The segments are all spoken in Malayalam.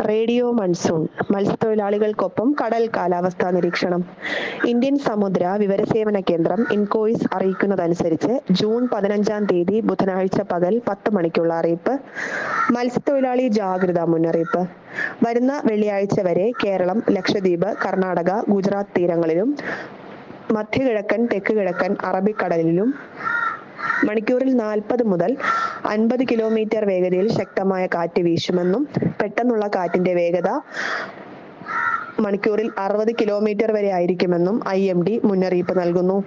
റേഡിയോ മൺസൂൺ മത്സ്യത്തൊഴിലാളികൾക്കൊപ്പം കടൽ കാലാവസ്ഥാ നിരീക്ഷണം ഇന്ത്യൻ സമുദ്ര വിവരസേവന കേന്ദ്രം ഇൻകോയിസ് അറിയിക്കുന്നതനുസരിച്ച് ജൂൺ പതിനഞ്ചാം തീയതി ബുധനാഴ്ച പകൽ പത്ത് മണിക്കുള്ള അറിയിപ്പ് മത്സ്യത്തൊഴിലാളി ജാഗ്രതാ മുന്നറിയിപ്പ് വരുന്ന വെള്ളിയാഴ്ച വരെ കേരളം ലക്ഷദ്വീപ് കർണാടക ഗുജറാത്ത് തീരങ്ങളിലും മധ്യകിഴക്കൻ തെക്ക് കിഴക്കൻ അറബിക്കടലിലും മണിക്കൂറിൽ നാൽപ്പത് മുതൽ അൻപത് കിലോമീറ്റർ വേഗതയിൽ ശക്തമായ കാറ്റ് വീശുമെന്നും പെട്ടെന്നുള്ള കാറ്റിന്റെ വേഗത മണിക്കൂറിൽ അറുപത് കിലോമീറ്റർ വരെ ആയിരിക്കുമെന്നും ഐ എം ഡി മുന്നറിയിപ്പ് നൽകുന്നു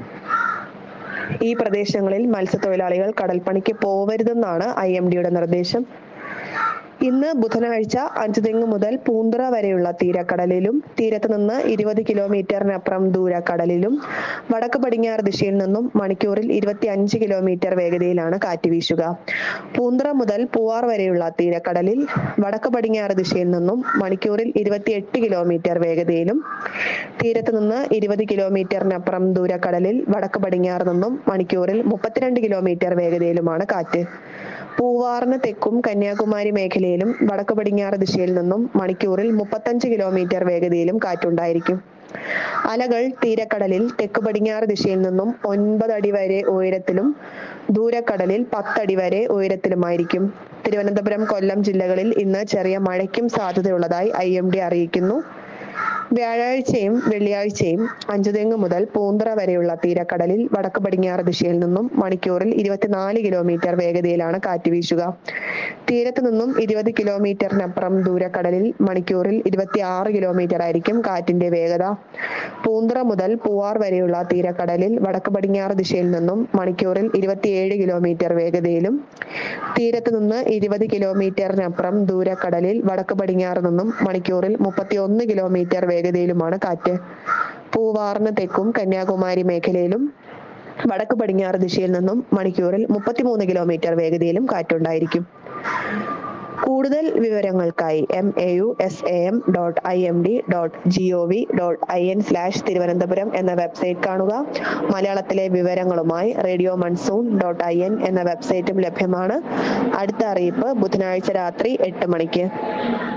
ഈ പ്രദേശങ്ങളിൽ മത്സ്യത്തൊഴിലാളികൾ കടൽപ്പണിക്ക് പോവരുതെന്നാണ് ഐ എം ഡിയുടെ നിർദ്ദേശം ഇന്ന് ബുധനാഴ്ച അഞ്ചുതെങ്ങ് മുതൽ പൂന്തുറ വരെയുള്ള തീരക്കടലിലും തീരത്ത് നിന്ന് ഇരുപത് കിലോമീറ്ററിനപ്പുറം ദൂരക്കടലിലും വടക്ക് പടിഞ്ഞാറ് ദിശയിൽ നിന്നും മണിക്കൂറിൽ ഇരുപത്തി അഞ്ച് കിലോമീറ്റർ വേഗതയിലാണ് കാറ്റ് വീശുക പൂന്തുറ മുതൽ പൂവാർ വരെയുള്ള തീരക്കടലിൽ വടക്ക് പടിഞ്ഞാറ് ദിശയിൽ നിന്നും മണിക്കൂറിൽ ഇരുപത്തിയെട്ട് കിലോമീറ്റർ വേഗതയിലും തീരത്ത് നിന്ന് ഇരുപത് കിലോമീറ്ററിനപ്പുറം ദൂരക്കടലിൽ വടക്ക് പടിഞ്ഞാറ് നിന്നും മണിക്കൂറിൽ മുപ്പത്തിരണ്ട് കിലോമീറ്റർ വേഗതയിലുമാണ് കാറ്റ് പൂവാറിന് തെക്കും കന്യാകുമാരി മേഖലയിലും വടക്ക് പടിഞ്ഞാറ് ദിശയിൽ നിന്നും മണിക്കൂറിൽ മുപ്പത്തഞ്ച് കിലോമീറ്റർ വേഗതയിലും കാറ്റുണ്ടായിരിക്കും അലകൾ തീരക്കടലിൽ തെക്ക് പടിഞ്ഞാറ് ദിശയിൽ നിന്നും ഒൻപത് അടി വരെ ഉയരത്തിലും ദൂരക്കടലിൽ പത്തടി വരെ ഉയരത്തിലുമായിരിക്കും തിരുവനന്തപുരം കൊല്ലം ജില്ലകളിൽ ഇന്ന് ചെറിയ മഴയ്ക്കും സാധ്യതയുള്ളതായി ഐ എം ഡി അറിയിക്കുന്നു വ്യാഴാഴ്ചയും വെള്ളിയാഴ്ചയും അഞ്ചുതെങ്ങ് മുതൽ പൂന്തറ വരെയുള്ള തീരക്കടലിൽ വടക്ക് പടിഞ്ഞാറ് ദിശയിൽ നിന്നും മണിക്കൂറിൽ ഇരുപത്തിനാല് കിലോമീറ്റർ വേഗതയിലാണ് കാറ്റ് വീശുക തീരത്ത് നിന്നും ഇരുപത് കിലോമീറ്ററിനപ്പുറം ദൂരക്കടലിൽ മണിക്കൂറിൽ ഇരുപത്തി ആറ് കിലോമീറ്റർ ആയിരിക്കും കാറ്റിന്റെ വേഗത പൂന്തറ മുതൽ പൂവാർ വരെയുള്ള തീരക്കടലിൽ വടക്ക് പടിഞ്ഞാറ് ദിശയിൽ നിന്നും മണിക്കൂറിൽ ഇരുപത്തിയേഴ് കിലോമീറ്റർ വേഗതയിലും തീരത്ത് നിന്ന് ഇരുപത് കിലോമീറ്ററിനപ്പുറം ദൂരക്കടലിൽ വടക്ക് പടിഞ്ഞാറ് നിന്നും മണിക്കൂറിൽ മുപ്പത്തിയൊന്ന് കിലോമീറ്റർ വേഗതയിലുമാണ് കാറ്റ് പൂവാറിന് തെക്കും കന്യാകുമാരി മേഖലയിലും വടക്ക് പടിഞ്ഞാറ് ദിശയിൽ നിന്നും മണിക്കൂറിൽ മുപ്പത്തിമൂന്ന് കിലോമീറ്റർ വേഗതയിലും കാറ്റുണ്ടായിരിക്കും കൂടുതൽ വിവരങ്ങൾക്കായി M A U S A M dot I M D dot G O V dot I N slash Thiruvananthapuram എന്ന വെബ്സൈറ്റ് കാണുക മലയാളത്തിലെ വിവരങ്ങളുമായി radio monsoon dot I N എന്ന വെബ്സൈറ്റും ലഭ്യമാണ് അടുത്ത അറിയിപ്പ് ബുധനാഴ്ച രാത്രി എട്ട് മണിക്ക്